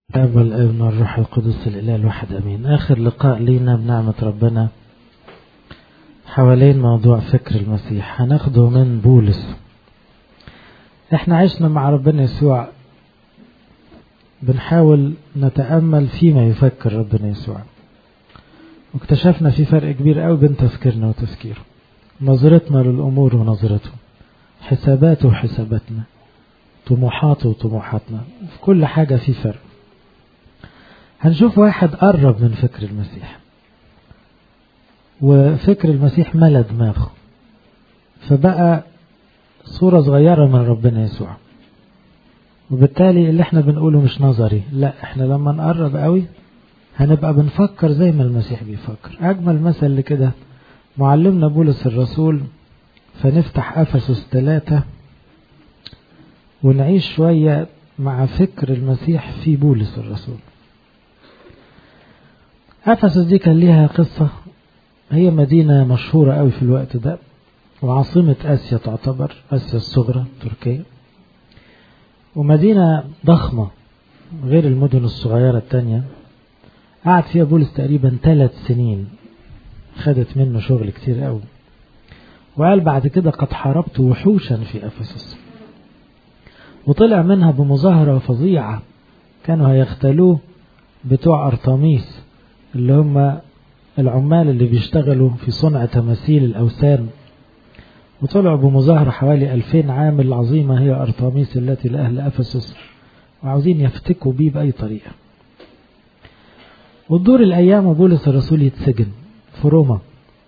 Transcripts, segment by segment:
الاب والابن والروح القدس الاله الواحد امين اخر لقاء لينا بنعمه ربنا حوالين موضوع فكر المسيح هناخده من بولس احنا عشنا مع ربنا يسوع بنحاول نتامل فيما يفكر ربنا يسوع واكتشفنا في فرق كبير قوي بين تفكيرنا وتفكيره نظرتنا للامور ونظرته حساباته وحساباتنا طموحاته وطموحاتنا في كل حاجه في فرق هنشوف واحد قرب من فكر المسيح وفكر المسيح ملا دماغه فبقى صورة صغيرة من ربنا يسوع وبالتالي اللي احنا بنقوله مش نظري لا احنا لما نقرب قوي هنبقى بنفكر زي ما المسيح بيفكر اجمل مثل لكده معلمنا بولس الرسول فنفتح افسس ثلاثة ونعيش شوية مع فكر المسيح في بولس الرسول أفسس دي كان ليها قصة هي مدينة مشهورة قوي في الوقت ده وعاصمة آسيا تعتبر آسيا الصغرى تركيا ومدينة ضخمة غير المدن الصغيرة التانية قعد فيها بولس تقريبا ثلاث سنين خدت منه شغل كتير قوي وقال بعد كده قد حاربت وحوشا في أفسس وطلع منها بمظاهرة فظيعة كانوا هيختلوه بتوع أرطميس اللي هم العمال اللي بيشتغلوا في صنع تماثيل الأوثان وطلعوا بمظاهرة حوالي ألفين عامل عظيمة هي أرطميس التي لأهل أفسس وعاوزين يفتكوا بيه بأي طريقة وتدور الأيام وبولس الرسول يتسجن في روما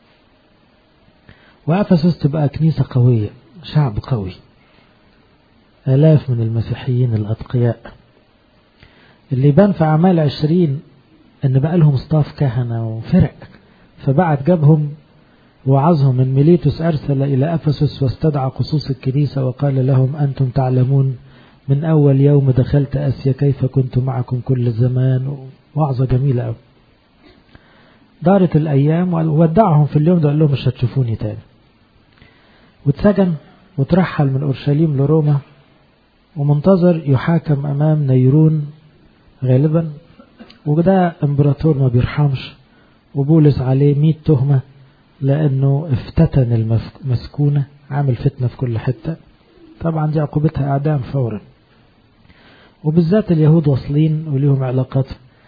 وأفسس تبقى كنيسة قوية شعب قوي آلاف من المسيحيين الأتقياء اللي يبان في أعمال عشرين ان بقى لهم صطاف كهنه وفرق فبعت جابهم وعظهم من ميليتوس ارسل الى افسس واستدعى قصوص الكنيسه وقال لهم انتم تعلمون من اول يوم دخلت اسيا كيف كنت معكم كل الزمان وعظه جميله قوي دارت الايام وودعهم في اليوم ده قال لهم مش هتشوفوني تاني واتسجن وترحل من اورشليم لروما ومنتظر يحاكم امام نيرون غالبا وده امبراطور ما بيرحمش وبولس عليه مئة تهمة لأنه افتتن المسكونة عامل فتنة في كل حتة طبعا دي عقوبتها إعدام فورا وبالذات اليهود واصلين وليهم علاقات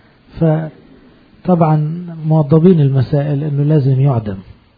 فطبعا موضبين المسائل انه لازم يعدم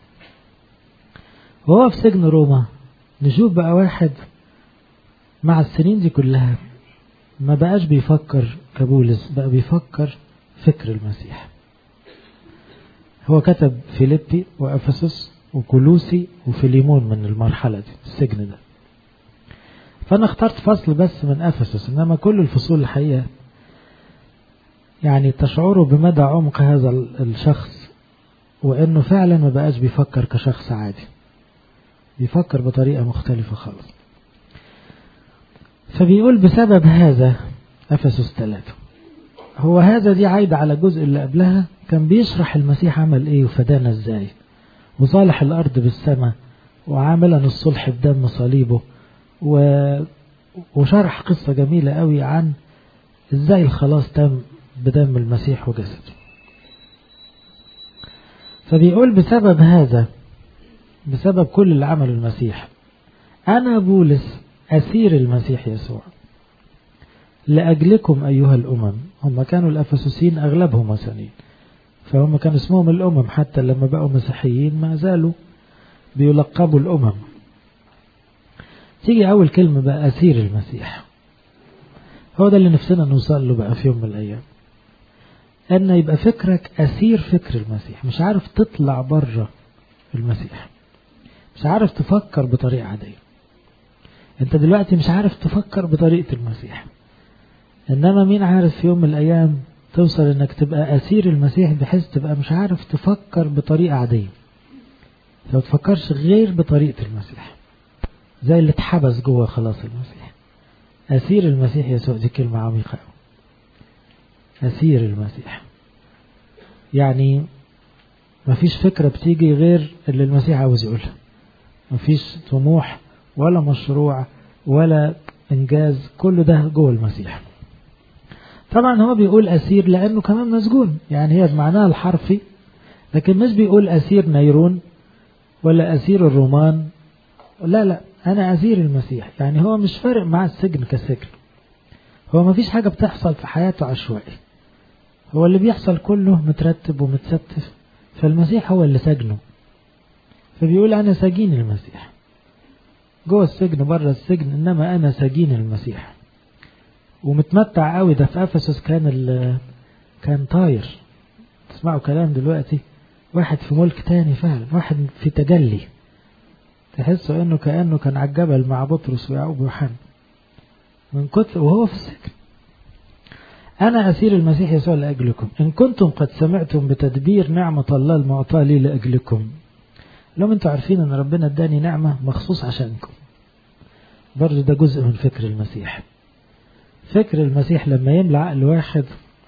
وهو في سجن روما نشوف بقى واحد مع السنين دي كلها ما بقاش بيفكر كبولس بقى بيفكر فكر المسيح هو كتب فيليبي وأفسس وكولوسي وفيليمون من المرحلة دي السجن ده فأنا اخترت فصل بس من أفسس إنما كل الفصول الحقيقة يعني تشعروا بمدى عمق هذا الشخص وإنه فعلا ما بقاش بيفكر كشخص عادي بيفكر بطريقة مختلفة خالص فبيقول بسبب هذا أفسس ثلاثة هو هذا دي عايدة على الجزء اللي قبلها كان بيشرح المسيح عمل ايه وفدانا ازاي وصالح الارض بالسماء وعاملا الصلح بدم صليبه و... وشرح قصة جميلة قوي عن ازاي الخلاص تم بدم المسيح وجسده فبيقول بسبب هذا بسبب كل اللي عمله المسيح أنا بولس أسير المسيح يسوع لأجلكم أيها الأمم هم كانوا الأفسسيين أغلبهم وثنيين فهم كان اسمهم الأمم حتى لما بقوا مسيحيين ما زالوا بيلقبوا الأمم تيجي أول كلمة بقى أسير المسيح هو ده اللي نفسنا نوصل له بقى في يوم من الأيام أن يبقى فكرك أسير فكر المسيح مش عارف تطلع بره المسيح مش عارف تفكر بطريقة عادية انت دلوقتي مش عارف تفكر بطريقة المسيح انما مين عارف في يوم من الايام توصل انك تبقى اسير المسيح بحيث تبقى مش عارف تفكر بطريقة عادية لو تفكرش غير بطريقة المسيح زي اللي اتحبس جوه خلاص المسيح اسير المسيح يسوع دي كلمة عميقة اسير المسيح يعني مفيش فكرة بتيجي غير اللي المسيح عاوز يقولها مفيش طموح ولا مشروع ولا انجاز كل ده جوه المسيح طبعا هو بيقول أسير لأنه كمان مسجون يعني هي بمعناها الحرفي لكن مش بيقول أسير نيرون ولا أسير الرومان لا لا أنا أسير المسيح يعني هو مش فارق مع السجن كسجن هو ما فيش حاجة بتحصل في حياته عشوائي هو اللي بيحصل كله مترتب ومتستف فالمسيح هو اللي سجنه فبيقول أنا سجين المسيح جوه السجن بره السجن إنما أنا سجين المسيح ومتمتع قوي ده في أفسس كان ال كان طاير تسمعوا كلام دلوقتي واحد في ملك تاني فعلا واحد في تجلي تحسوا انه كانه كان على الجبل مع بطرس ويعقوب ويوحنا من كتر وهو في السجن أنا أسير المسيح يسوع لأجلكم إن كنتم قد سمعتم بتدبير نعمة الله المعطاة لي لأجلكم لو أنتم عارفين أن ربنا اداني نعمة مخصوص عشانكم برضه ده جزء من فكر المسيح فكر المسيح لما يملى عقل واحد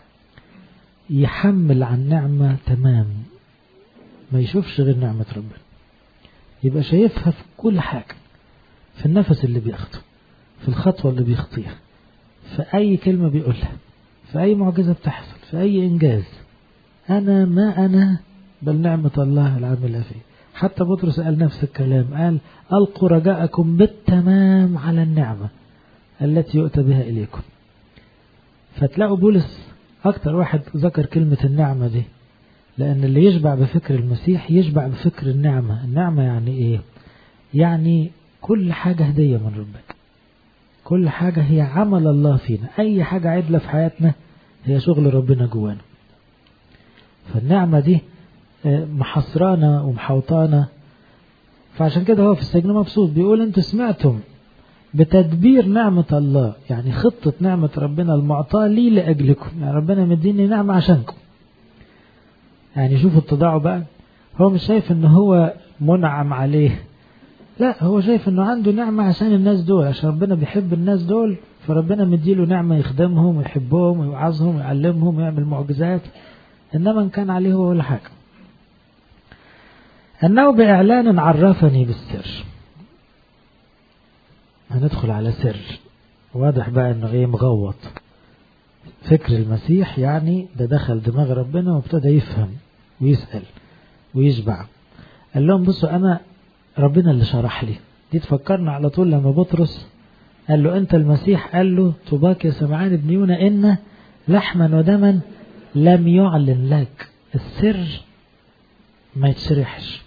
يحمل عن نعمة تمام ما يشوفش غير نعمة ربنا يبقى شايفها في كل حاجة في النفس اللي بياخده في الخطوة اللي بيخطيها في أي كلمة بيقولها في أي معجزة بتحصل في أي إنجاز أنا ما أنا بل نعمة الله العاملة فيه حتى بطرس قال نفس الكلام قال ألقوا رجاءكم بالتمام على النعمة التي يؤتى بها إليكم فتلاقوا بولس أكتر واحد ذكر كلمة النعمة دي لأن اللي يشبع بفكر المسيح يشبع بفكر النعمة النعمة يعني إيه يعني كل حاجة هدية من ربك كل حاجة هي عمل الله فينا أي حاجة عدلة في حياتنا هي شغل ربنا جوانا فالنعمة دي محصرانا ومحوطانا فعشان كده هو في السجن مبسوط بيقول انتوا سمعتم بتدبير نعمة الله يعني خطة نعمة ربنا المعطاة لي لأجلكم يعني ربنا مديني نعمة عشانكم يعني شوفوا التضاع بقى هو مش شايف ان هو منعم عليه لا هو شايف انه عنده نعمة عشان الناس دول عشان ربنا بيحب الناس دول فربنا مديله نعمة يخدمهم ويحبهم ويوعظهم ويعلمهم ويعمل معجزات انما ان كان عليه هو ولا حاجة انه باعلان عرفني بالسر هندخل على سر واضح بقى انه ايه مغوط فكر المسيح يعني ده دخل دماغ ربنا وابتدى يفهم ويسأل ويشبع قال لهم بصوا انا ربنا اللي شرح لي دي تفكرنا على طول لما بطرس قال له انت المسيح قال له طوباك يا سمعان بن يونا ان لحما ودما لم يعلن لك السر ما يتشرحش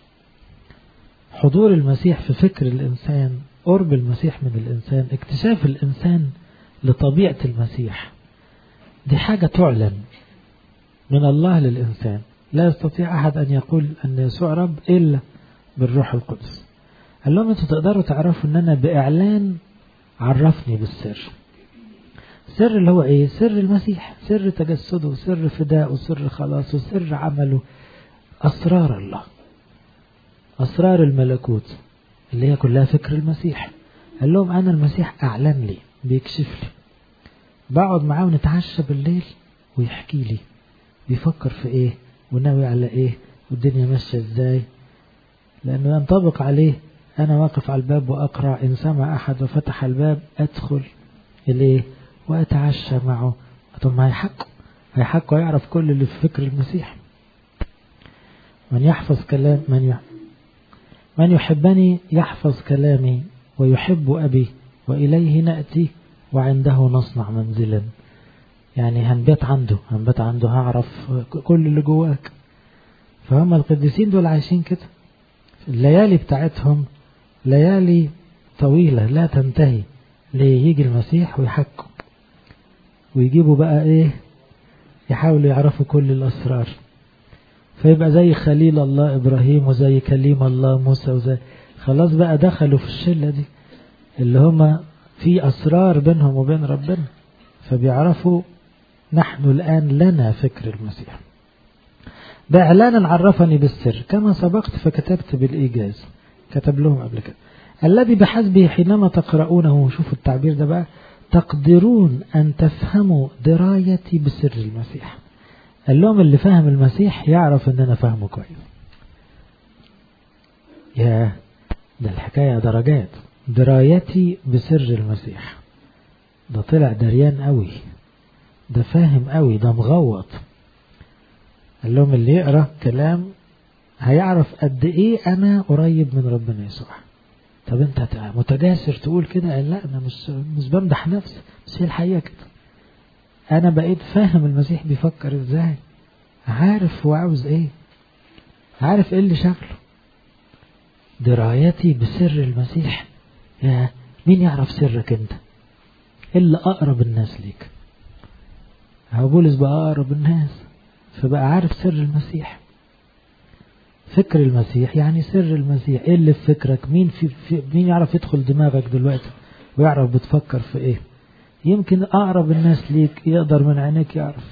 حضور المسيح في فكر الانسان قرب المسيح من الانسان اكتشاف الانسان لطبيعه المسيح دي حاجه تعلن من الله للانسان لا يستطيع احد ان يقول ان يسوع رب الا بالروح القدس قال لهم انتوا تقدروا تعرفوا ان انا باعلان عرفني بالسر سر اللي هو ايه سر المسيح سر تجسده سر فدائه سر خلاصه سر عمله اسرار الله اسرار الملكوت اللي هي كلها فكر المسيح قال لهم انا المسيح اعلن لي بيكشف لي بقعد معاه ونتعشى بالليل ويحكي لي بيفكر في ايه وناوي على ايه والدنيا ماشيه ازاي لأنه ينطبق عليه أنا واقف على الباب وأقرأ إن سمع أحد وفتح الباب أدخل إليه وأتعشى معه طب ما هيحقه هيحقه يعرف كل اللي في فكر المسيح من يحفظ كلام من يح... من يحبني يحفظ كلامي ويحب أبي وإليه نأتي وعنده نصنع منزلا يعني هنبات عنده هنبات عنده هعرف كل اللي جواك فهم القديسين دول عايشين كده الليالي بتاعتهم ليالي طويلة لا تنتهي ليه يجي المسيح ويحكوا ويجيبوا بقى ايه يحاولوا يعرفوا كل الأسرار فيبقى زي خليل الله إبراهيم وزي كليم الله موسى وزي خلاص بقى دخلوا في الشلة دي اللي هما في أسرار بينهم وبين ربنا فبيعرفوا نحن الآن لنا فكر المسيح بإعلان عرفني بالسر كما سبقت فكتبت بالإيجاز كتب لهم قبل كده الذي بحسبه حينما تقرؤونه شوفوا التعبير ده بقى تقدرون أن تفهموا درايتي بسر المسيح قال لهم اللي فهم المسيح يعرف ان انا فاهمه كويس يا ده الحكاية درجات درايتي بسر المسيح ده طلع دريان قوي ده فاهم قوي ده مغوط قال لهم اللي يقرا كلام هيعرف قد ايه انا قريب من ربنا يسوع طب انت متجاسر تقول كده قال لا انا مش مش بمدح نفسي بس هي الحقيقه كده انا بقيت فاهم المسيح بيفكر ازاي عارف هو عاوز ايه عارف ايه اللي شغله درايتي بسر المسيح يا مين يعرف سرك انت الا اقرب الناس ليك هو بولس بقى اقرب الناس فبقى عارف سر المسيح فكر المسيح يعني سر المسيح ايه اللي في فكرك مين في, في مين يعرف يدخل دماغك دلوقتي ويعرف بتفكر في ايه يمكن اقرب الناس ليك يقدر من عينيك يعرف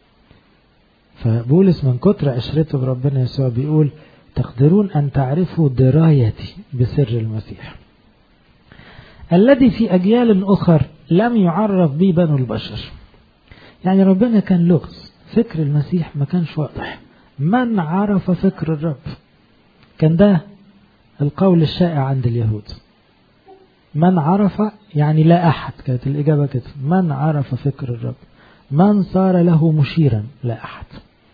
فبولس من كتر عشرته بربنا يسوع بيقول تقدرون ان تعرفوا درايتي بسر المسيح الذي في اجيال اخر لم يعرف به بنو البشر يعني ربنا كان لغز فكر المسيح ما كانش واضح من عرف فكر الرب كان ده القول الشائع عند اليهود من عرف يعني لا أحد كانت الإجابة كده من عرف فكر الرب من صار له مشيرا لا أحد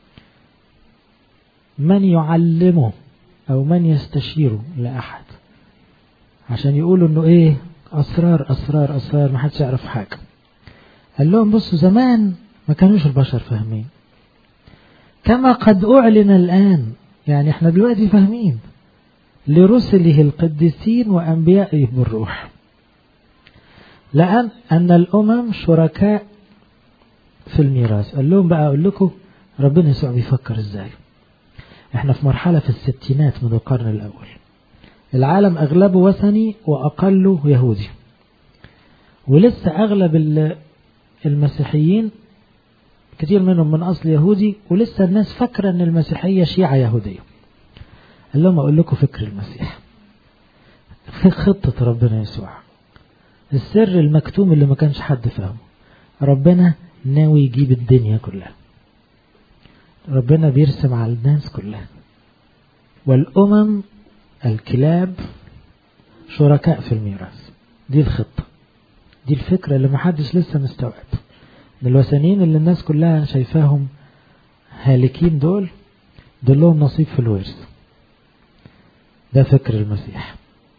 من يعلمه أو من يستشيره لا أحد عشان يقولوا إنه إيه أسرار أسرار أسرار ما حدش يعرف حاجة قال لهم بصوا زمان ما كانوش البشر فاهمين كما قد أعلن الآن يعني احنا دلوقتي فاهمين لرسله القديسين وأنبيائه بالروح لأن أن الأمم شركاء في الميراث قال لهم بقى أقول لكم ربنا يسوع بيفكر إزاي احنا في مرحلة في الستينات من القرن الأول العالم أغلبه وثني وأقله يهودي ولسه أغلب المسيحيين كتير منهم من أصل يهودي ولسه الناس فاكرة أن المسيحية شيعة يهودية قال لهم أقول لكم فكر المسيح في خطة ربنا يسوع السر المكتوم اللي ما كانش حد فاهمه ربنا ناوي يجيب الدنيا كلها ربنا بيرسم على الناس كلها والأمم الكلاب شركاء في الميراث دي الخطة دي الفكرة اللي محدش لسه مستوعب ان الوثنيين اللي الناس كلها شايفاهم هالكين دول دول لهم نصيب في الورث ده فكر المسيح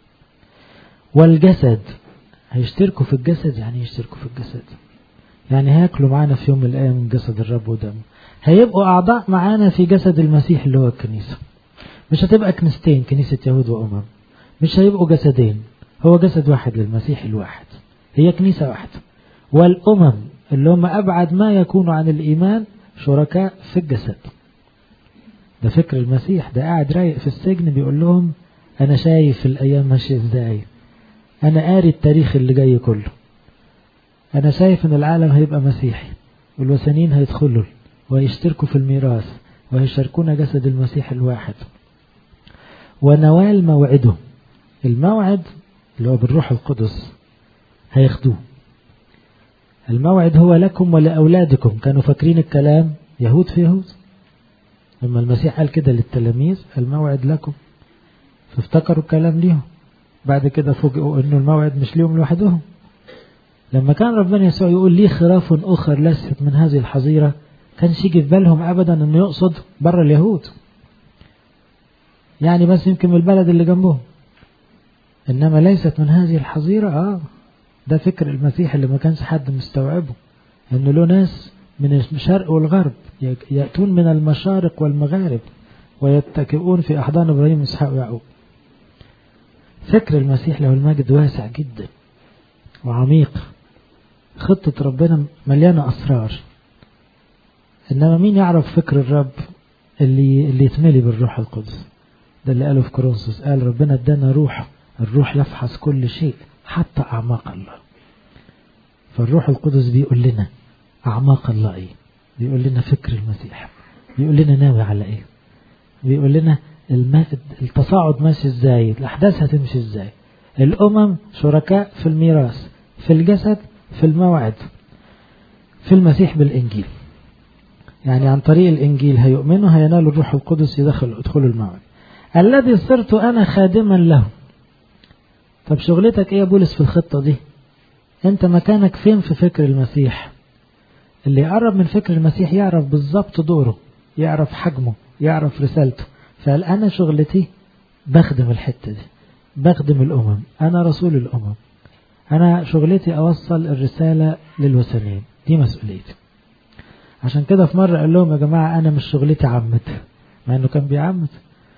والجسد هيشتركوا في الجسد يعني يشتركوا في الجسد يعني هياكلوا معانا في يوم من الايام من جسد الرب ودمه هيبقوا اعضاء معانا في جسد المسيح اللي هو الكنيسه مش هتبقى كنيستين كنيسه يهود وامم مش هيبقوا جسدين هو جسد واحد للمسيح الواحد هي كنيسه واحده والامم اللي هم أبعد ما يكونوا عن الإيمان شركاء في الجسد ده فكر المسيح ده قاعد رايق في السجن بيقول لهم أنا شايف الأيام ماشية إزاي أنا قاري التاريخ اللي جاي كله أنا شايف إن العالم هيبقى مسيحي والوثنيين هيدخلوا ويشتركوا في الميراث ويشاركون جسد المسيح الواحد ونوال موعده الموعد اللي هو بالروح القدس هياخدوه الموعد هو لكم ولأولادكم كانوا فاكرين الكلام يهود في يهود لما المسيح قال كده للتلاميذ الموعد لكم فافتكروا الكلام ليهم بعد كده فوجئوا انه الموعد مش ليهم لوحدهم لما كان ربنا يسوع يقول لي خراف اخر لست من هذه الحظيره كانش يجي في بالهم ابدا انه يقصد بره اليهود يعني بس يمكن من البلد اللي جنبهم انما ليست من هذه الحظيره اه ده فكر المسيح اللي ما كانش حد مستوعبه انه له ناس من الشرق والغرب يأتون من المشارق والمغارب ويتكئون في أحضان إبراهيم وإسحاق ويعقوب فكر المسيح له المجد واسع جدا وعميق خطة ربنا مليانة أسرار إنما مين يعرف فكر الرب اللي اللي يتملي بالروح القدس ده اللي قاله في كورنثوس قال ربنا ادانا روح الروح يفحص كل شيء حتى أعماق الله فالروح القدس بيقول لنا أعماق الله إيه بيقول لنا فكر المسيح بيقول لنا ناوي على إيه بيقول لنا الم... التصاعد ماشي إزاي الأحداث هتمشي إزاي الأمم شركاء في الميراث في الجسد في الموعد في المسيح بالإنجيل يعني عن طريق الإنجيل هيؤمنوا هينالوا الروح القدس يدخل يدخلوا الموعد الذي صرت أنا خادما له طب شغلتك ايه يا بولس في الخطة دي انت مكانك فين في فكر المسيح اللي يقرب من فكر المسيح يعرف بالظبط دوره يعرف حجمه يعرف رسالته فقال أنا شغلتي بخدم الحتة دي بخدم الأمم أنا رسول الأمم أنا شغلتي أوصل الرسالة للوثنيين دي مسؤوليتي عشان كده في مرة قال لهم يا جماعة أنا مش شغلتي عمت مع إنه كان بيعمت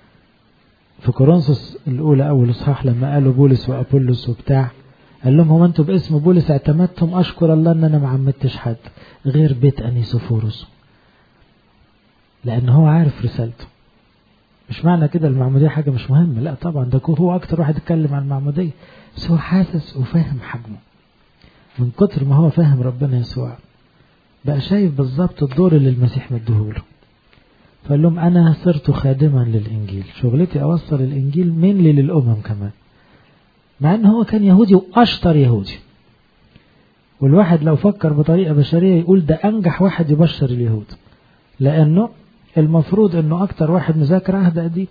في كورنثوس الأولى أول إصحاح لما قالوا بولس وأبولس وبتاع قال لهم هو أنتوا باسم بولس اعتمدتم أشكر الله إن أنا ما عمتش حد غير بيت أنيسوفوروس لأن هو عارف رسالته مش معنى كده المعمودية حاجة مش مهمة لا طبعا ده هو أكتر واحد يتكلم عن المعمودية بس هو حاسس وفاهم حجمه من كتر ما هو فاهم ربنا يسوع بقى شايف بالظبط الدور اللي المسيح مديهوله فقال لهم أنا صرت خادما للإنجيل شغلتي أوصل الإنجيل منلي للأمم كمان مع أن هو كان يهودي وأشطر يهودي والواحد لو فكر بطريقة بشرية يقول ده أنجح واحد يبشر اليهود لأنه المفروض أنه أكتر واحد مذاكر عهد قديم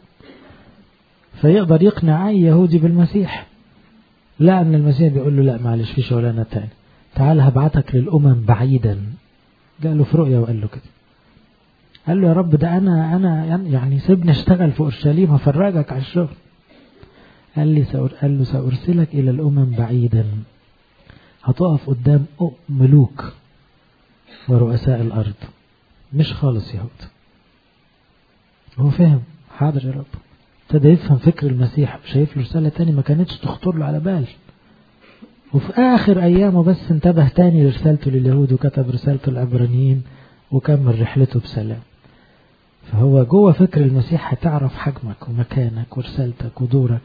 فيقدر يقنع أي يهودي بالمسيح لا أن المسيح بيقول له لا معلش في شغلانة تاني تعال هبعتك للأمم بعيدا قال في رؤيا وقال له كده قال له يا رب ده أنا أنا يعني سيبني أشتغل في أورشليم هفرجك على الشغل قال لي سأر قال له سأرسلك إلى الأمم بعيدا هتقف قدام ملوك ورؤساء الأرض مش خالص يهود هو فاهم حاضر يا رب ابتدى يفهم فكر المسيح شايف له رسالة تاني ما كانتش تخطر له على بال وفي آخر أيامه بس انتبه تاني لرسالته لليهود وكتب رسالته العبرانيين وكمل رحلته بسلام فهو جوه فكر المسيح هتعرف حجمك ومكانك ورسالتك ودورك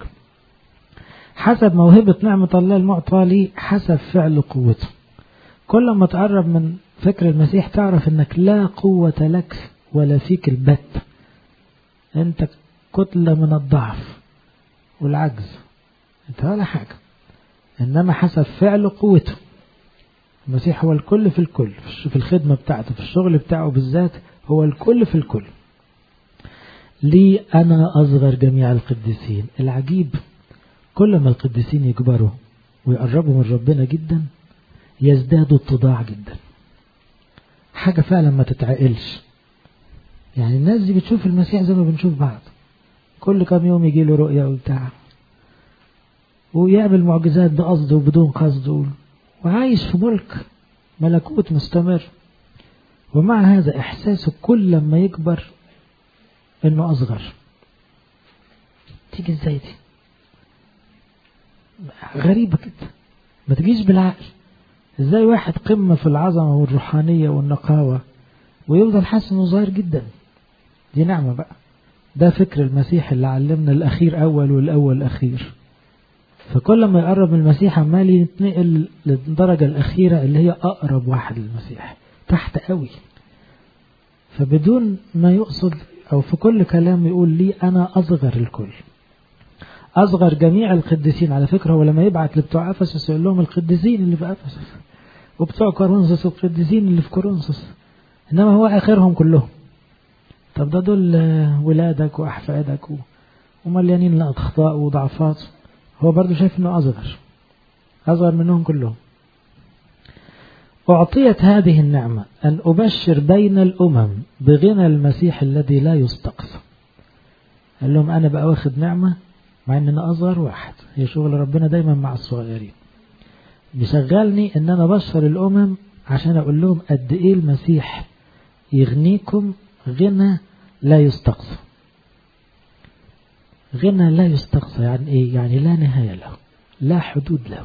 حسب موهبة نعمة الله المعطى لي حسب فعل قوته كل ما تقرب من فكر المسيح تعرف انك لا قوة لك ولا فيك البت انت كتلة من الضعف والعجز انت ولا حاجة انما حسب فعل قوته المسيح هو الكل في الكل في الخدمة بتاعته في الشغل بتاعه بالذات هو الكل في الكل لي أنا أصغر جميع القديسين العجيب كل ما القديسين يكبروا ويقربوا من ربنا جدا يزدادوا اتضاع جدا حاجة فعلا ما تتعقلش يعني الناس دي بتشوف المسيح زي ما بنشوف بعض كل كام يوم يجي له رؤية وبتاع ويعمل معجزات بقصد وبدون قصد وعايش في ملك ملكوت مستمر ومع هذا إحساسه كل لما يكبر إنه أصغر تيجي إزاي دي غريبة كده ما تجيش بالعقل إزاي واحد قمة في العظمة والروحانية والنقاوة ويفضل حاسس إنه صغير جدا دي نعمة بقى ده فكر المسيح اللي علمنا الأخير أول والأول أخير فكل ما يقرب من المسيح عمال يتنقل للدرجة الأخيرة اللي هي أقرب واحد للمسيح تحت قوي فبدون ما يقصد أو في كل كلام يقول لي أنا أصغر الكل أصغر جميع القديسين على فكرة هو لما يبعت لبتوع أفسس يقول لهم القديسين اللي في أفسس وبتوع كورنثوس والقديسين اللي في كورنثوس إنما هو آخرهم كلهم طب ده دول ولادك وأحفادك ومليانين أخطاء وضعفات هو برضه شايف انه اصغر اصغر منهم كلهم اعطيت هذه النعمه ان ابشر بين الامم بغنى المسيح الذي لا يستقصى قال لهم انا بقى واخد نعمه مع ان انا اصغر واحد هي شغل ربنا دايما مع الصغيرين بيشغلني ان انا ابشر الامم عشان اقول لهم قد ايه المسيح يغنيكم غنى لا يستقصى غنى لا يستقصى يعني ايه يعني لا نهاية له لا حدود له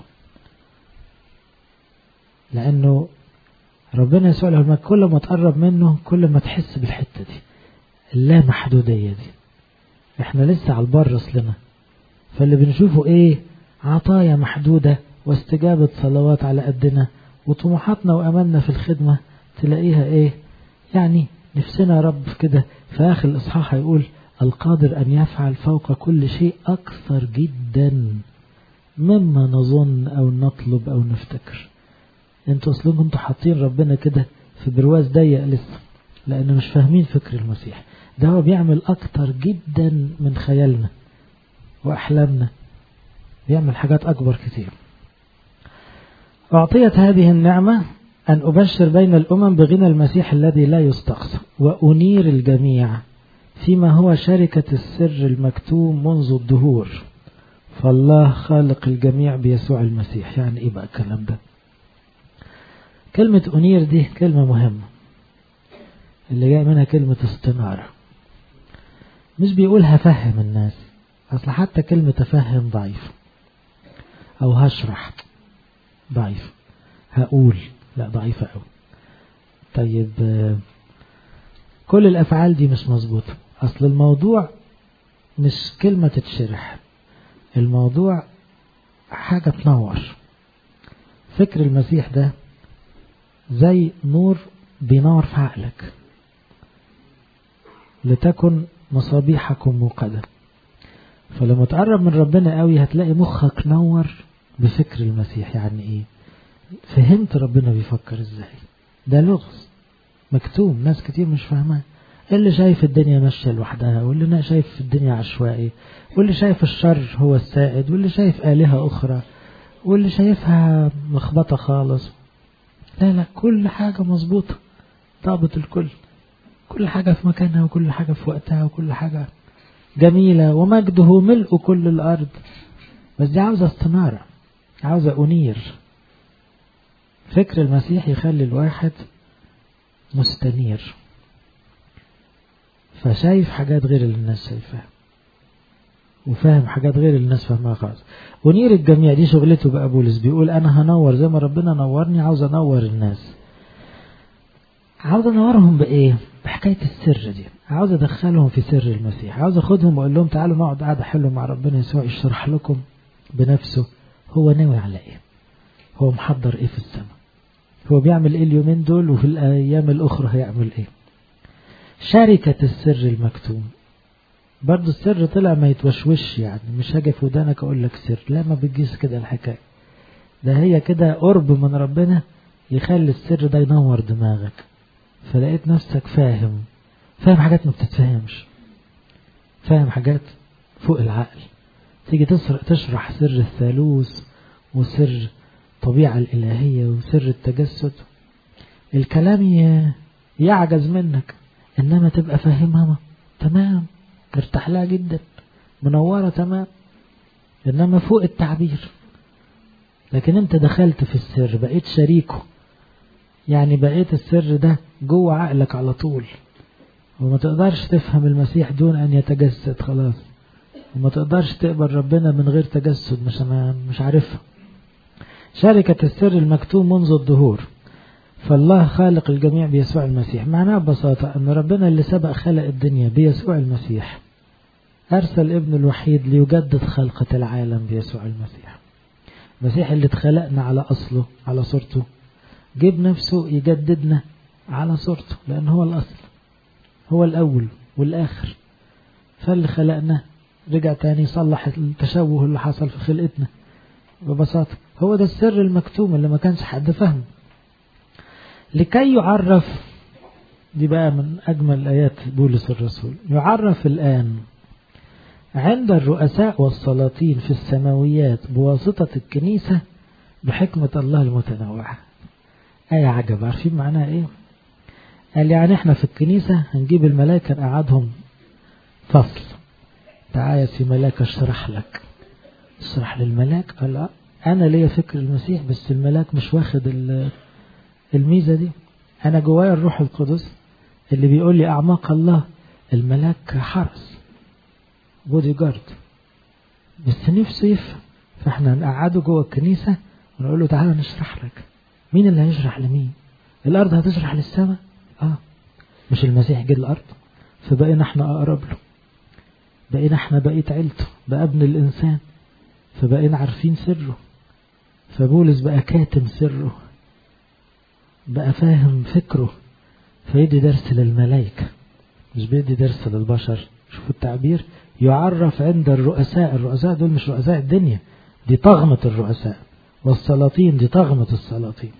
لانه ربنا يسوع له كل ما تقرب منه كل ما تحس بالحتة دي اللا محدودية دي احنا لسه على البر اصلنا فاللي بنشوفه ايه عطايا محدودة واستجابة صلوات على قدنا وطموحاتنا واملنا في الخدمة تلاقيها ايه يعني نفسنا يا رب كده في اخر الاصحاح هيقول القادر أن يفعل فوق كل شيء أكثر جدا مما نظن أو نطلب أو نفتكر انتوا اصلا كنتوا حاطين ربنا كده في برواز ضيق لسه لأنه مش فاهمين فكر المسيح ده هو بيعمل أكتر جدا من خيالنا وأحلامنا بيعمل حاجات أكبر كتير أعطيت هذه النعمة أن أبشر بين الأمم بغنى المسيح الذي لا يستقصى وأنير الجميع فيما هو شركة السر المكتوم منذ الدهور فالله خالق الجميع بيسوع المسيح يعني إيه بقى الكلام ده كلمة أنير دي كلمة مهمة اللي جاي منها كلمة استنارة مش بيقول هفهم الناس أصل حتى كلمة أفهم ضعيف أو هشرح ضعيف هقول لا ضعيفة أوي طيب كل الأفعال دي مش مظبوطة أصل الموضوع مش كلمة تتشرح الموضوع حاجة تنور فكر المسيح ده زي نور بينور في عقلك لتكن مصابيحكم موقدة فلما تقرب من ربنا قوي هتلاقي مخك نور بفكر المسيح يعني ايه فهمت ربنا بيفكر ازاي ده لغز مكتوم ناس كتير مش فاهماه اللي شايف الدنيا ماشية لوحدها واللي شايف الدنيا عشوائي واللي شايف الشر هو السائد واللي شايف آلهة أخرى واللي شايفها مخبطة خالص لا لا كل حاجة مظبوطة ضابط الكل كل حاجة في مكانها وكل حاجة في وقتها وكل حاجة جميلة ومجده ملء كل الأرض بس دي عاوزة استنارة عاوزة أنير فكر المسيح يخلي الواحد مستنير فشايف حاجات غير اللي الناس شايفاها وفاهم حاجات غير اللي الناس فاهمها خالص ونير الجميع دي شغلته بقى بولس بيقول انا هنور زي ما ربنا نورني عاوز انور الناس عاوز انورهم بايه بحكايه السر دي عاوز ادخلهم في سر المسيح عاوز اخدهم واقول لهم تعالوا نقعد قعده حلوه مع ربنا يسوع يشرح لكم بنفسه هو ناوي على ايه هو محضر ايه في السماء هو بيعمل ايه اليومين دول وفي الايام الاخرى هيعمل ايه شركة السر المكتوم برضو السر طلع ما يتوشوش يعني مش هاجي في ودانك اقول لك سر لا ما بتجيش كده الحكاية ده هي كده قرب من ربنا يخلي السر ده ينور دماغك فلقيت نفسك فاهم فاهم حاجات ما بتتفهمش فاهم حاجات فوق العقل تيجي تشرح سر الثالوث وسر الطبيعة الإلهية وسر التجسد الكلام يعجز منك إنما تبقى فاهمها تمام مرتاح لها جدا منورة تمام إنما فوق التعبير لكن أنت دخلت في السر بقيت شريكه يعني بقيت السر ده جوه عقلك على طول وما تقدرش تفهم المسيح دون أن يتجسد خلاص وما تقدرش تقبل ربنا من غير تجسد مش أنا مش عارفها شركة السر المكتوم منذ الظهور فالله خالق الجميع بيسوع المسيح معناها ببساطة أن ربنا اللي سبق خلق الدنيا بيسوع المسيح أرسل ابن الوحيد ليجدد خلقة العالم بيسوع المسيح المسيح اللي اتخلقنا على أصله على صورته جيب نفسه يجددنا على صورته لأن هو الأصل هو الأول والآخر فاللي خلقنا رجع تاني يصلح التشوه اللي حصل في خلقتنا ببساطة هو ده السر المكتوم اللي ما كانش حد فهمه لكي يعرف دي بقى من أجمل آيات بولس الرسول يعرف الآن عند الرؤساء والسلاطين في السماويات بواسطة الكنيسة بحكمة الله المتنوعة آية عجب عارفين معناها إيه قال يعني إحنا في الكنيسة هنجيب الملائكة نقعدهم فصل تعالى في ملاك اشرح لك اشرح للملاك قال لا أنا ليا فكر المسيح بس الملاك مش واخد الميزة دي أنا جوايا الروح القدس اللي بيقول لي أعماق الله الملاك حرس بودي جارد بس نفسه يفهم فاحنا نقعده جوه الكنيسة ونقول له تعالى نشرح لك مين اللي هيشرح لمين الأرض هتشرح للسماء آه مش المسيح جه الأرض فبقينا احنا أقرب له بقينا احنا بقيت عيلته بقى ابن الإنسان فبقينا عارفين سره فبولس بقى كاتم سره بقى فاهم فكره فيدي درس للملائكة مش بيدي درس للبشر شوفوا التعبير يعرف عند الرؤساء الرؤساء دول مش رؤساء الدنيا دي طغمة الرؤساء والسلاطين دي طغمة السلاطين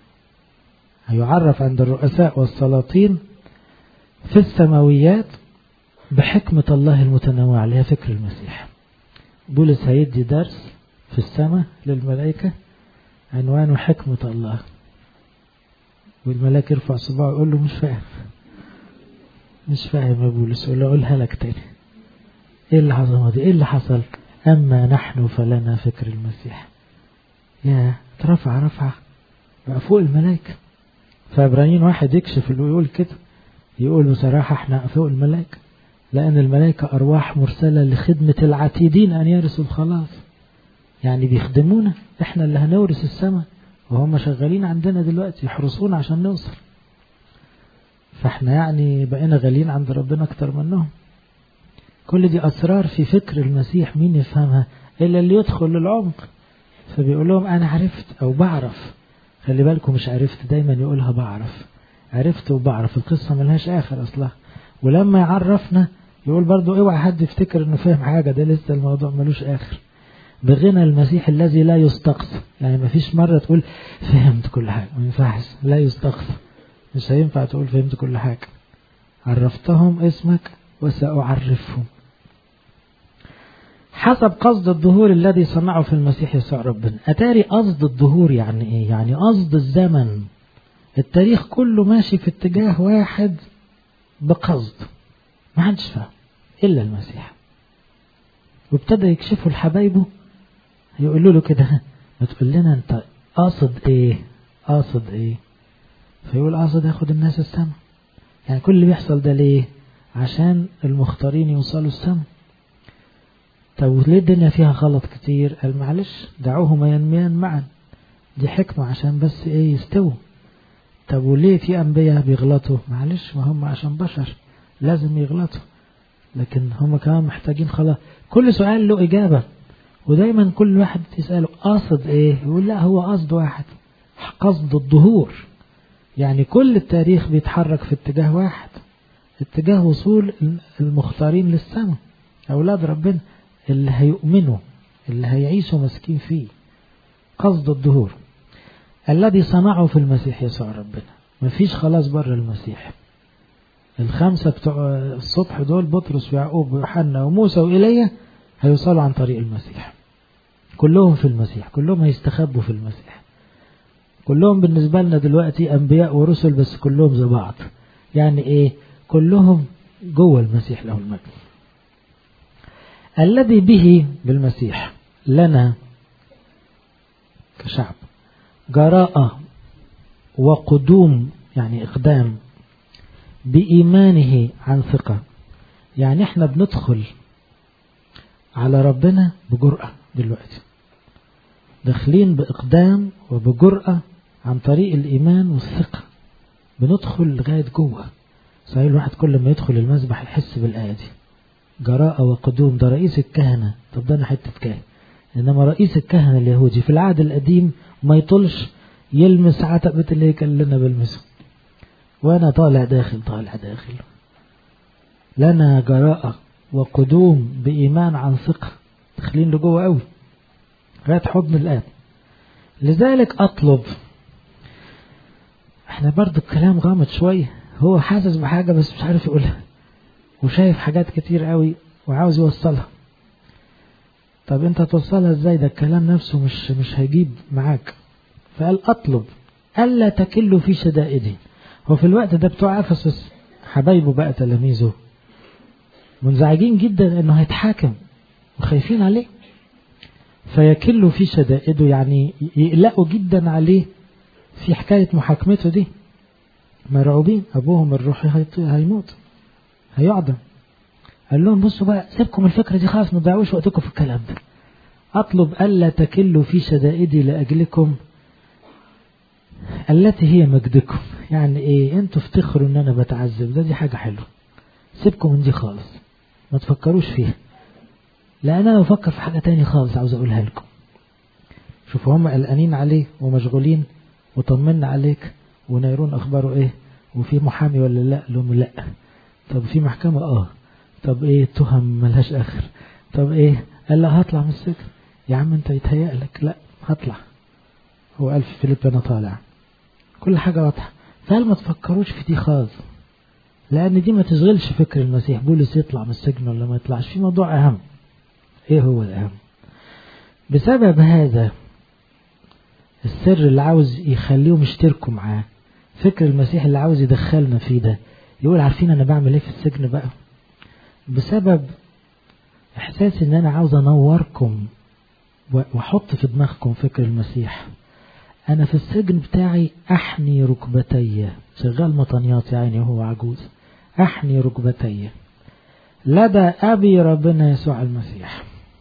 هيعرف عند الرؤساء والسلاطين في السماويات بحكمة الله المتنوعة اللي هي فكر المسيح بولس هيدي درس في السماء للملائكة عنوانه حكمة الله والملاك يرفع صباعه يقول له مش فاهم مش فاهم يا بولس يقول له اقولها لك تاني ايه اللي حصل دي ايه اللي حصل اما نحن فلنا فكر المسيح يا اترفع رفعة بقى فوق الملائكة فابراهيم واحد يكشف اللي يقول كده يقول بصراحة احنا فوق الملائكة لأن الملائكة أرواح مرسلة لخدمة العتيدين أن يرثوا الخلاص يعني بيخدمونا احنا اللي هنورث السماء وهم شغالين عندنا دلوقتي يحرسونا عشان نوصل فاحنا يعني بقينا غاليين عند ربنا اكتر منهم كل دي اسرار في فكر المسيح مين يفهمها الا اللي يدخل للعمق فبيقول لهم انا عرفت او بعرف خلي بالكم مش عرفت دايما يقولها بعرف عرفت وبعرف القصة ملهاش اخر اصلا ولما يعرفنا يقول برضو اوعى حد يفتكر انه فاهم حاجة ده لسه الموضوع ملوش اخر بغنى المسيح الذي لا يستقصى يعني ما فيش مرة تقول فهمت كل حاجة ما ينفعش لا يستقصى مش هينفع تقول فهمت كل حاجة عرفتهم اسمك وسأعرفهم حسب قصد الظهور الذي صنعه في المسيح يسوع ربنا أتاري قصد الظهور يعني إيه يعني قصد الزمن التاريخ كله ماشي في اتجاه واحد بقصد ما حدش فاهم إلا المسيح وابتدى يكشفوا لحبايبه يقولوا له كده ما تقول لنا انت قاصد ايه قاصد ايه فيقول قاصد ياخد الناس السما يعني كل اللي بيحصل ده ليه عشان المختارين يوصلوا السما طب ليه الدنيا فيها غلط كتير قال معلش دعوهما ينميان معا دي حكمة عشان بس ايه يستووا طب وليه في انبياء بيغلطوا معلش ما هم عشان بشر لازم يغلطوا لكن هم كمان محتاجين خلاص كل سؤال له إجابة ودايما كل واحد تسأله قصد ايه يقول لا هو قصد واحد قصد الظهور يعني كل التاريخ بيتحرك في اتجاه واحد اتجاه وصول المختارين للسماء أولاد ربنا اللي هيؤمنوا اللي هيعيشوا مسكين فيه قصد الظهور الذي صنعه في المسيح يسوع ربنا مفيش خلاص بره المسيح الخمسة بتوع الصبح دول بطرس ويعقوب ويوحنا وموسى وإيليا هيوصلوا عن طريق المسيح كلهم في المسيح كلهم هيستخبوا في المسيح كلهم بالنسبة لنا دلوقتي أنبياء ورسل بس كلهم زي بعض يعني إيه كلهم جوه المسيح له المجد الذي به بالمسيح لنا كشعب جراءة وقدوم يعني إقدام بإيمانه عن ثقة يعني احنا بندخل على ربنا بجرأة دلوقتي داخلين بإقدام وبجرأة عن طريق الإيمان والثقة بندخل لغاية جوه صحيح الواحد كل ما يدخل المسبح يحس بالآية دي جراءة وقدوم ده رئيس الكهنة طب ده أنا حتة كاهن إنما رئيس الكهنة اليهودي في العهد القديم ما يطلش يلمس عتبة الهيكل اللي أنا بلمسه وأنا طالع داخل طالع داخل لنا جراءة وقدوم بإيمان عن ثقة داخلين لجوه قوي لغاية حضن الآب لذلك أطلب احنا برضو الكلام غامض شوية هو حاسس بحاجة بس مش عارف يقولها وشايف حاجات كتير قوي وعاوز يوصلها طب انت توصلها ازاي ده الكلام نفسه مش مش هيجيب معاك فقال اطلب الا تكلوا في شدائدي هو في الوقت ده بتوع افسس حبايبه بقى تلاميذه منزعجين جدا انه هيتحاكم وخايفين عليه فيكلوا في شدائده يعني يقلقوا جدا عليه في حكاية محاكمته دي مرعوبين أبوهم الروحي هيموت هيعدم قال لهم بصوا بقى سيبكم الفكرة دي خلاص ما تضيعوش وقتكم في الكلام ده أطلب ألا تكلوا في شدائدي لأجلكم التي هي مجدكم يعني إيه أنتوا افتخروا إن أنا بتعذب ده دي حاجة حلوة سيبكم من دي خالص ما تفكروش فيها لأن أنا بفكر في حاجة تاني خالص عاوز أقولها لكم شوفوا هم قلقانين عليه ومشغولين وطمنا عليك ونيرون أخباره إيه وفي محامي ولا لا لهم لا طب في محكمة آه طب إيه تهم ملهاش آخر طب إيه قال لا هطلع من السجن يا عم أنت يتهيأ لك لا هطلع هو قال في فيليب أنا طالع كل حاجة واضحة فقال ما تفكروش في دي خالص لأن دي ما تشغلش فكر المسيح بولس يطلع من السجن ولا ما يطلعش في موضوع أهم إيه هو الأهم بسبب هذا السر اللي عاوز يخليهم يشتركوا معاه فكر المسيح اللي عاوز يدخلنا فيه ده يقول عارفين انا بعمل ايه في السجن بقى بسبب احساسي ان انا عاوز انوركم واحط في دماغكم فكر المسيح انا في السجن بتاعي احني ركبتي شغال مطنيات يا عيني وهو عجوز احني ركبتي لدى ابي ربنا يسوع المسيح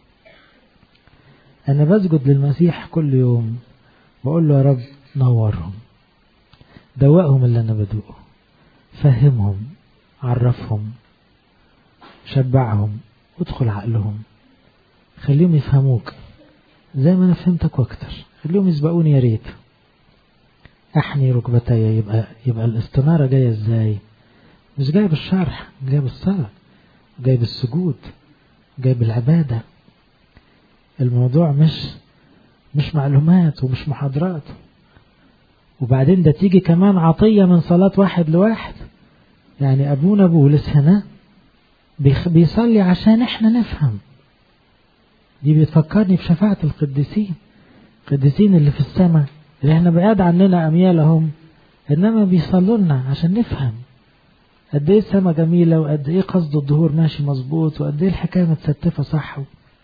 انا بسجد للمسيح كل يوم بقول له يا رب نورهم دوقهم اللي انا بدوقه فهمهم عرفهم شبعهم ادخل عقلهم خليهم يفهموك زي ما انا فهمتك واكتر خليهم يسبقوني يا ريت احني ركبتي يبقى يبقى الاستنارة جاية ازاي مش جاية بالشرح جاية بالصلاة جاية بالسجود جاية بالعبادة الموضوع مش مش معلومات ومش محاضرات وبعدين ده تيجي كمان عطية من صلاة واحد لواحد يعني أبونا بولس هنا بيصلي عشان احنا نفهم دي بتفكرني بشفاعة القديسين القديسين اللي في السماء اللي احنا بعاد عننا أميالهم إنما بيصلوا لنا عشان نفهم قد ايه السماء جميلة وقد ايه قصد الظهور ماشي مظبوط وقد ايه الحكاية متستفة صح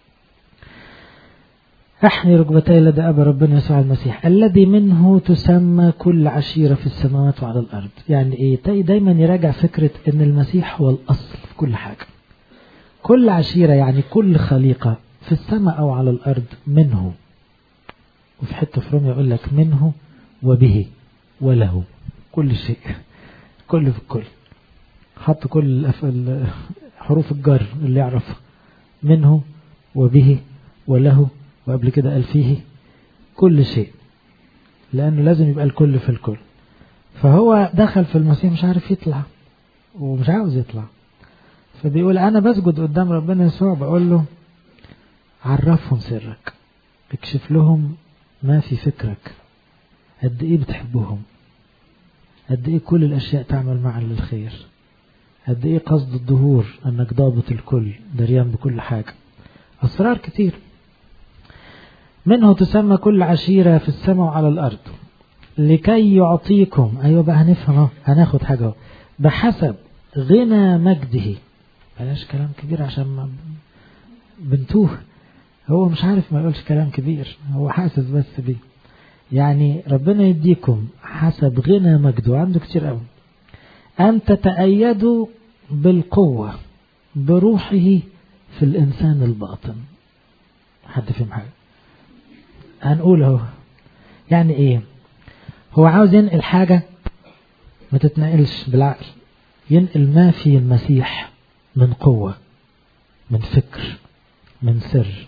أحني ركبتي لدى أبا ربنا يسوع المسيح الذي منه تسمى كل عشيرة في السماوات وعلى الأرض يعني إيه دايما يراجع فكرة أن المسيح هو الأصل في كل حاجة كل عشيرة يعني كل خليقة في السماء أو على الأرض منه وفي حتة في روم يقول لك منه وبه وله كل شيء كل في الكل حط كل حروف الجر اللي يعرفها منه وبه وله وقبل كده قال فيه كل شيء لأنه لازم يبقى الكل في الكل فهو دخل في المسيح مش عارف يطلع ومش عاوز يطلع فبيقول أنا بسجد قدام ربنا يسوع بقول له عرفهم سرك اكشف لهم ما في فكرك قد ايه بتحبهم قد ايه كل الاشياء تعمل معا للخير قد ايه قصد الظهور انك ضابط الكل دريان بكل حاجة اسرار كتير منه تسمى كل عشيرة في السماء وعلى الارض لكي يعطيكم ايوه بقى هنفهم هناخد حاجة بحسب غنى مجده بلاش كلام كبير عشان ما بنتوه هو مش عارف ما يقولش كلام كبير هو حاسس بس بيه يعني ربنا يديكم حسب غنى مجده عنده كتير قوي أن تتأيدوا بالقوة بروحه في الإنسان الباطن حد فهم حاجة هنقول اهو يعني ايه هو عاوز ينقل حاجة ما تتنقلش بالعقل ينقل ما في المسيح من قوة من فكر من سر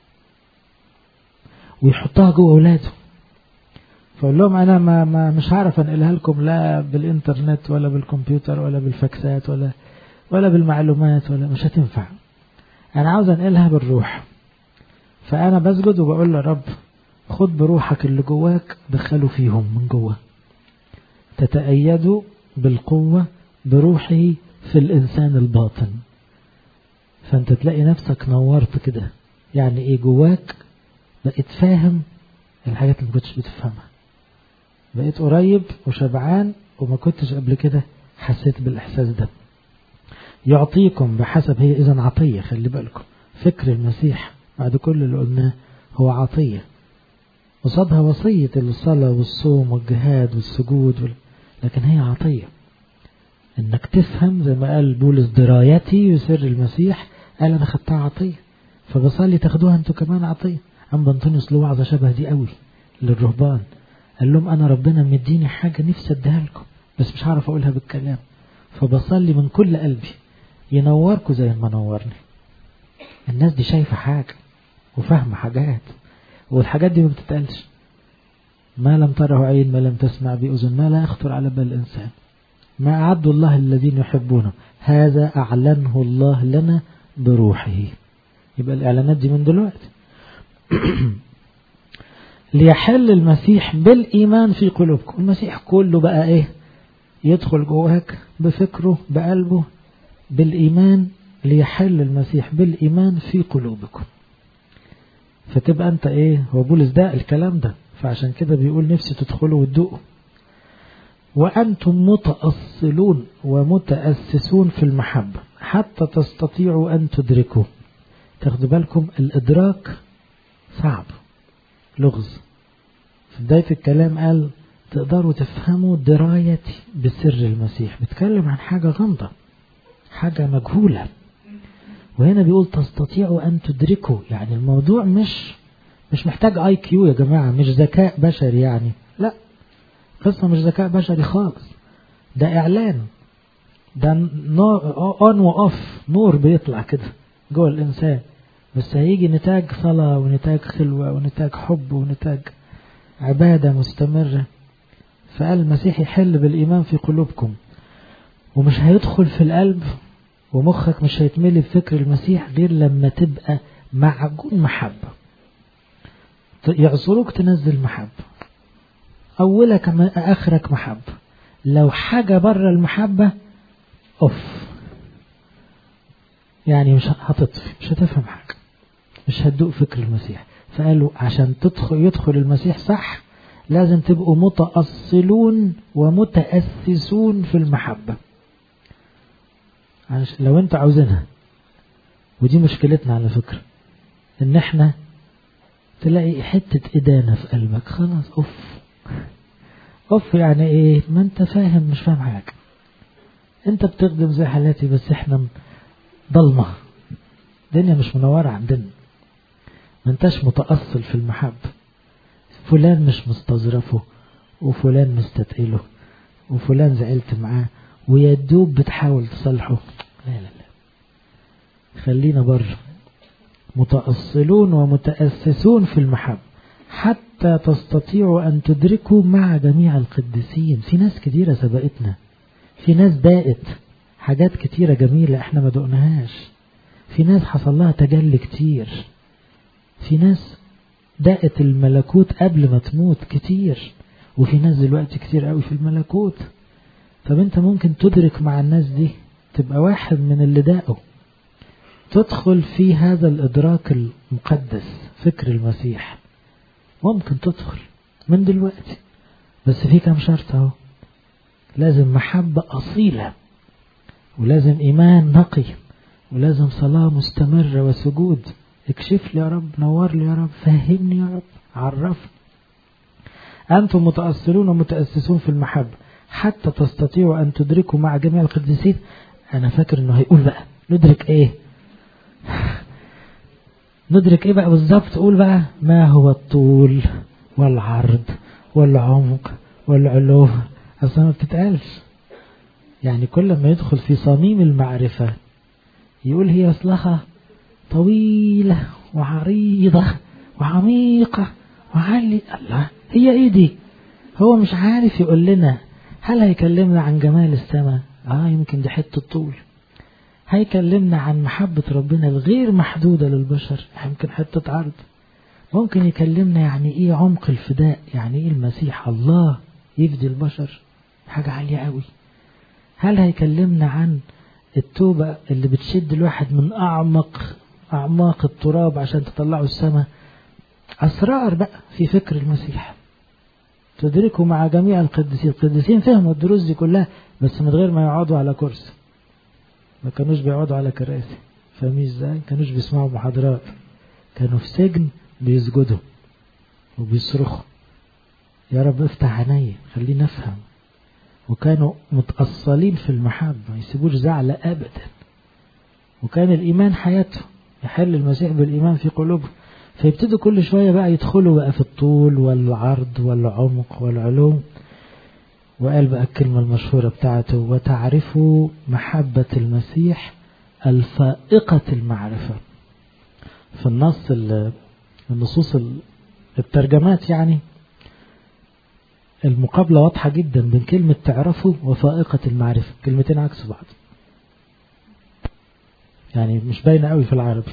ويحطها جوه اولاده فقول لهم انا ما, ما مش هعرف انقلها لكم لا بالانترنت ولا بالكمبيوتر ولا بالفاكسات ولا ولا بالمعلومات ولا مش هتنفع انا عاوز انقلها بالروح فانا بسجد وبقول له رب خد بروحك اللي جواك دخله فيهم من جوه تتأيدوا بالقوة بروحه في الإنسان الباطن فأنت تلاقي نفسك نورت كده يعني إيه جواك بقيت فاهم الحاجات اللي ما كنتش بتفهمها بقيت قريب وشبعان وما كنتش قبل كده حسيت بالإحساس ده يعطيكم بحسب هي إذا عطية خلي بالكم فكر المسيح بعد كل اللي قلناه هو عطية قصادها وصية الصلاة والصوم والجهاد والسجود وال... لكن هي عطية انك تفهم زي ما قال بولس درايتي وسر المسيح قال انا خدتها عطية فبصلي تاخدوها انتوا كمان عطية عم بنطونيوس له وعظة شبه دي قوي للرهبان قال لهم انا ربنا مديني حاجة نفسي اديها لكم بس مش عارف اقولها بالكلام فبصلي من كل قلبي ينوركم زي ما نورني الناس دي شايفة حاجة وفاهمة حاجات والحاجات دي ما بتتقالش ما لم تره عين ما لم تسمع بأذن ما لا يخطر على بال الإنسان ما أعد الله الذين يحبونه هذا أعلنه الله لنا بروحه يبقى الإعلانات دي من دلوقتي ليحل المسيح بالإيمان في قلوبكم المسيح كله بقى إيه يدخل جواك بفكره بقلبه بالإيمان ليحل المسيح بالإيمان في قلوبكم فتبقى أنت إيه هو بولس ده الكلام ده فعشان كده بيقول نفسي تدخلوا وتدوقوا وأنتم متأصلون ومتأسسون في المحبة حتى تستطيعوا أن تدركوا تاخدوا بالكم الإدراك صعب لغز في بداية الكلام قال تقدروا تفهموا درايتي بسر المسيح بيتكلم عن حاجة غامضة حاجة مجهولة وهنا بيقول تستطيعوا أن تدركوا يعني الموضوع مش مش محتاج اي كيو يا جماعة مش ذكاء بشري يعني لا قصة مش ذكاء بشري خالص ده إعلان ده اون واوف نور بيطلع كده جوه الإنسان بس هيجي نتاج صلاة ونتاج خلوة ونتاج حب ونتاج عبادة مستمرة فقال المسيح يحل بالإيمان في قلوبكم ومش هيدخل في القلب ومخك مش هيتملي بفكر المسيح غير لما تبقى معجون محبة يعصروك تنزل محبة أولك آخرك محبة لو حاجة بره المحبة أوف يعني مش هتطفي مش هتفهم حاجة مش هتدوق فكر المسيح فقالوا عشان تدخل يدخل المسيح صح لازم تبقوا متأصلون ومتأسسون في المحبة لو انت عاوزينها ودي مشكلتنا على فكرة ان احنا تلاقي حتة إدانة في قلبك خلاص أوف أوف يعني إيه ما أنت فاهم مش فاهم حاجة أنت بتخدم زي حالاتي بس إحنا ضلمة الدنيا مش منورة عندنا ما أنتش متأصل في المحبة فلان مش مستظرفه وفلان مستتقله وفلان زعلت معاه ويدوب بتحاول تصلحه لا لا لا خلينا بره متأصلون ومتأسسون في المحبة حتى تستطيعوا أن تدركوا مع جميع القديسين في ناس كتيرة سبقتنا في ناس داقت حاجات كتيرة جميلة احنا ما دقناهاش في ناس حصل لها تجلي كتير في ناس دقت الملكوت قبل ما تموت كتير وفي ناس دلوقتي كتير قوي في الملكوت طب انت ممكن تدرك مع الناس دي تبقى واحد من اللي داقوا تدخل في هذا الإدراك المقدس فكر المسيح ممكن تدخل من دلوقتي بس في كم شرط اهو لازم محبة أصيلة ولازم إيمان نقي ولازم صلاة مستمرة وسجود اكشف لي يا رب نور لي يا رب فهمني يا رب عرفني أنتم متأصلون ومتأسسون في المحبة حتى تستطيعوا أن تدركوا مع جميع القديسين أنا فاكر أنه هيقول بقى ندرك إيه ندرك ايه بقى بالظبط قول بقى ما هو الطول والعرض والعمق والعلو اصلا ما بتتقالش يعني كل ما يدخل في صميم المعرفة يقول هي اصلها طويلة وعريضة وعميقة وعالية الله هي ايه دي هو مش عارف يقول لنا هل هيكلمنا عن جمال السماء اه يمكن دي حتة طول هيكلمنا عن محبة ربنا الغير محدودة للبشر يمكن حتة عرض ممكن يكلمنا يعني ايه عمق الفداء يعني ايه المسيح الله يفدي البشر حاجة عالية قوي هل هيكلمنا عن التوبة اللي بتشد الواحد من أعمق أعماق التراب عشان تطلعه السماء أسرار بقى في فكر المسيح تدركوا مع جميع القديسين القديسين فهموا الدروس دي كلها بس من غير ما يقعدوا على كرسي ما كانوش بيقعدوا على كراسي فاهمين ازاي كانوش بيسمعوا محاضرات كانوا في سجن بيسجدوا وبيصرخوا يا رب افتح عيني خلينا نفهم وكانوا متأصلين في المحبة ما يسيبوش زعل أبدا وكان الإيمان حياتهم يحل المسيح بالإيمان في قلوبهم فيبتدوا كل شوية بقى يدخلوا بقى في الطول والعرض والعمق والعلوم وقال بقى الكلمة المشهورة بتاعته وتعرفوا محبة المسيح الفائقة المعرفة في النص النصوص الترجمات يعني المقابلة واضحة جدا بين كلمة تعرفوا وفائقة المعرفة كلمتين عكس بعض يعني مش باينة قوي في العربي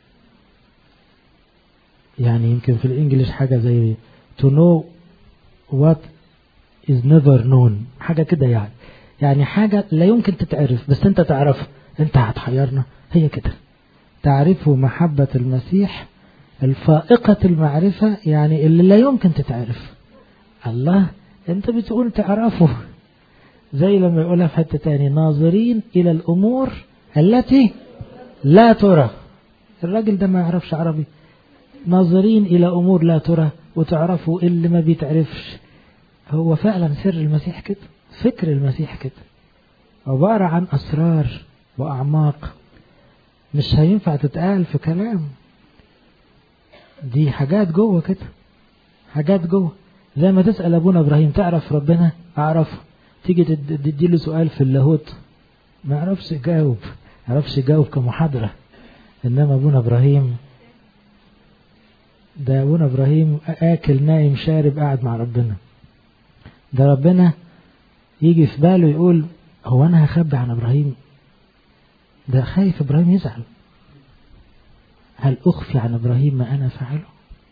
يعني يمكن في الانجليش حاجة زي to know what is never known حاجة كده يعني يعني حاجة لا يمكن تتعرف بس انت تعرفها انت هتحيرنا هي كده تعرفوا محبة المسيح الفائقة المعرفة يعني اللي لا يمكن تتعرف الله انت بتقول تعرفه زي لما يقولها في حتة تاني ناظرين إلى الأمور التي لا ترى الراجل ده ما يعرفش عربي ناظرين إلى أمور لا ترى وتعرفوا اللي ما بيتعرفش هو فعلا سر المسيح كده فكر المسيح كده عبارة عن أسرار وأعماق مش هينفع تتقال في كلام دي حاجات جوه كده حاجات جوه زي ما تسأل أبونا إبراهيم تعرف ربنا أعرفه تيجي تديله سؤال في اللاهوت ما يعرفش يجاوب ما يعرفش يجاوب كمحاضرة إنما أبونا إبراهيم ده أبونا إبراهيم آكل نايم شارب قاعد مع ربنا ده ربنا يجي في باله يقول هو أنا هخبي عن إبراهيم ده خايف إبراهيم يزعل هل أخفي عن إبراهيم ما أنا فعله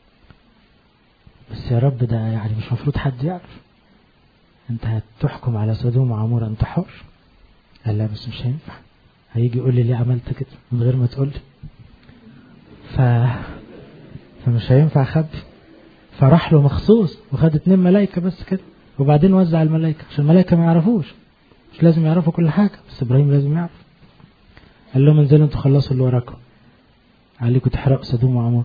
بس يا رب ده يعني مش مفروض حد يعرف أنت هتحكم على سدوم وعمورة أنت حر قال لا بس مش هينفع هيجي يقول لي ليه عملت كده من غير ما تقول لي ف... فمش هينفع أخبي فراح له مخصوص وخد اتنين ملايكة بس كده وبعدين وزع الملايكة عشان الملايكة ما يعرفوش مش لازم يعرفوا كل حاجة بس إبراهيم لازم يعرف قال لهم انزلوا انتوا خلصوا اللي وراكم عليكم تحرقوا سدوم وعمور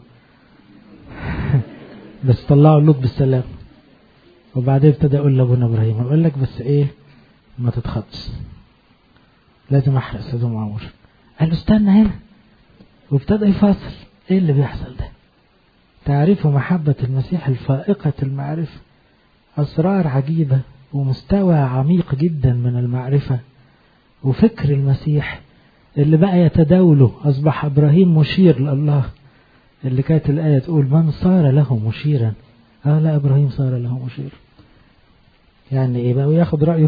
بس طلعوا اللوط بالسلام وبعدين ابتدى يقول لابونا ابراهيم اقول لك بس ايه ما تتخطش لازم احرق سدوم وعمور قال له استنى هنا وابتدى يفاصل ايه اللي بيحصل ده تعريف محبة المسيح الفائقة المعرفة أسرار عجيبة ومستوى عميق جدا من المعرفة وفكر المسيح اللي بقى يتداوله أصبح إبراهيم مشير لله اللي كانت الآية تقول من صار له مشيرا آه لا إبراهيم صار له مشير يعني إيه بقى وياخد رأيه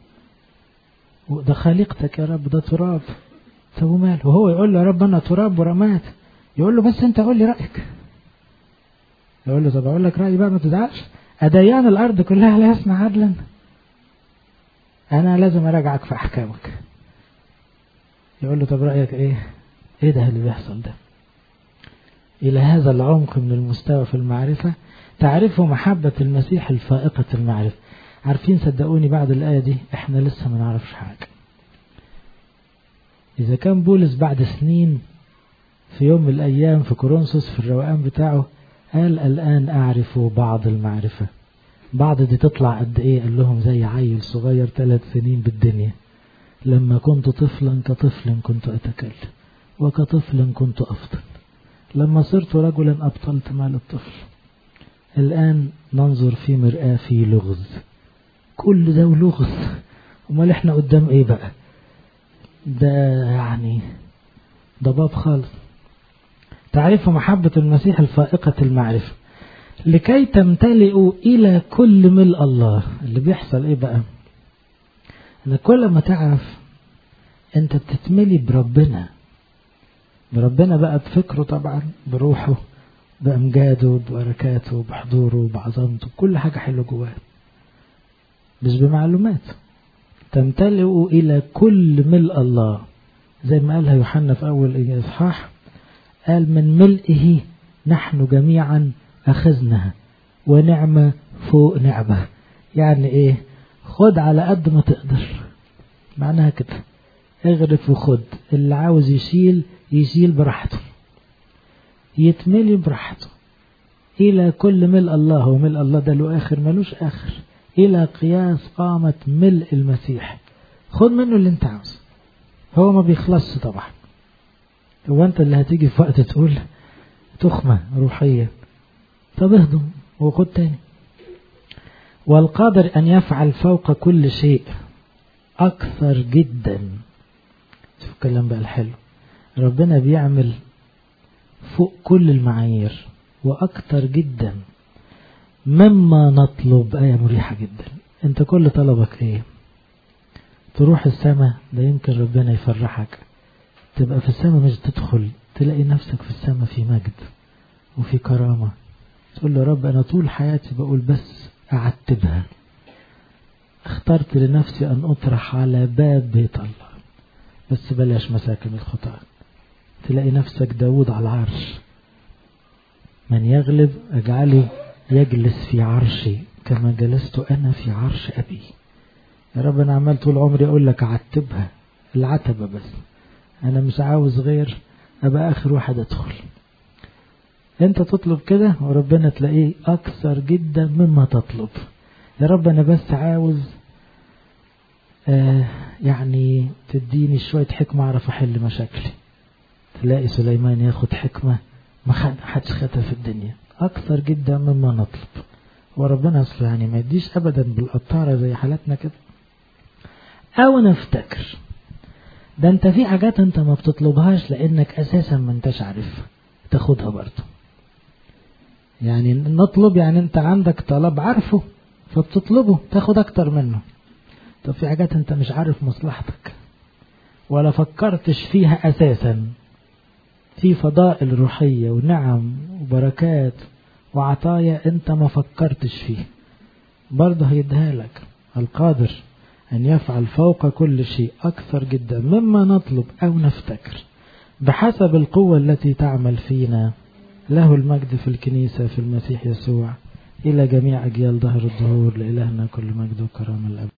ده خالقتك يا رب ده تراب طب وماله وهو يقول له يا رب أنا تراب ورمات يقول له بس أنت قول لي رأيك يقول له طب أقول لك رأيي بقى ما تزعلش أديان الأرض كلها لا يسمع عدلا أنا لازم أراجعك في أحكامك يقول له طب رأيك إيه إيه ده اللي بيحصل ده إلى هذا العمق من المستوى في المعرفة تعرف محبة المسيح الفائقة المعرفة عارفين صدقوني بعد الآية دي إحنا لسه ما نعرفش حاجة إذا كان بولس بعد سنين في يوم من الأيام في كورنثوس في الروقان بتاعه قال الآن أعرف بعض المعرفة بعض دي تطلع قد إيه قال لهم زي عيل صغير ثلاث سنين بالدنيا لما كنت طفلا كطفل كنت أتكلم وكطفل كنت أفضل لما صرت رجلا أبطلت مال الطفل الآن ننظر في مرآة في لغز كل ده ولغز امال احنا قدام ايه بقى ده يعني ده باب خالص تعرف محبة المسيح الفائقة المعرفة لكي تمتلئوا إلى كل ملء الله اللي بيحصل إيه بقى إن كل ما تعرف أنت بتتملي بربنا بربنا بقى بفكره طبعا بروحه بأمجاده ببركاته بحضوره بعظمته بكل حاجة حلوة جواه مش بمعلومات تمتلئوا إلى كل ملء الله زي ما قالها يوحنا في أول إصحاح قال من ملئه نحن جميعا أخذنا ونعمة فوق نعمة يعني إيه خد على قد ما تقدر معناها كده اغرف وخد اللي عاوز يشيل يشيل براحته يتملي براحته إلى كل ملء الله وملء الله ده له آخر ملوش آخر إلى قياس قامة ملء المسيح خد منه اللي انت عاوزه هو ما بيخلصش طبعا هو انت اللي هتيجي في وقت تقول تخمة روحية طب اهضم وخد تاني والقادر أن يفعل فوق كل شيء أكثر جدا شوف الكلام بقى الحلو ربنا بيعمل فوق كل المعايير وأكثر جدا مما نطلب آية مريحة جدا أنت كل طلبك إيه تروح السماء ده يمكن ربنا يفرحك تبقى في السماء مش تدخل تلاقي نفسك في السماء في مجد وفي كرامة تقول له رب أنا طول حياتي بقول بس أعتبها اخترت لنفسي أن أطرح على باب بيت الله بس بلاش مساكن الخطاة تلاقي نفسك داود على العرش من يغلب أجعله يجلس في عرشي كما جلست أنا في عرش أبي يا رب أنا عمال طول عمري أقول لك عتبها العتبة بس أنا مش عاوز غير أبقى آخر واحد أدخل أنت تطلب كده وربنا تلاقيه أكثر جدا مما تطلب يا رب أنا بس عاوز آه يعني تديني شوية حكمة أعرف أحل مشاكلي تلاقي سليمان ياخد حكمة ما حدش خدها في الدنيا أكثر جدا مما نطلب وربنا أصله يعني ما يديش أبدا بالقطارة زي حالتنا كده أو نفتكر ده أنت في حاجات أنت ما بتطلبهاش لأنك أساسا ما أنتش عارفها تاخدها برضه يعني نطلب يعني أنت عندك طلب عارفه فبتطلبه تاخد أكتر منه طب في حاجات أنت مش عارف مصلحتك ولا فكرتش فيها أساسا في فضائل روحية ونعم وبركات وعطايا أنت ما فكرتش فيه برضه هيديها لك القادر أن يفعل فوق كل شيء أكثر جدا مما نطلب أو نفتكر بحسب القوة التي تعمل فينا له المجد في الكنيسة في المسيح يسوع إلى جميع أجيال ظهر الظهور لإلهنا كل مجد وكرامة الأب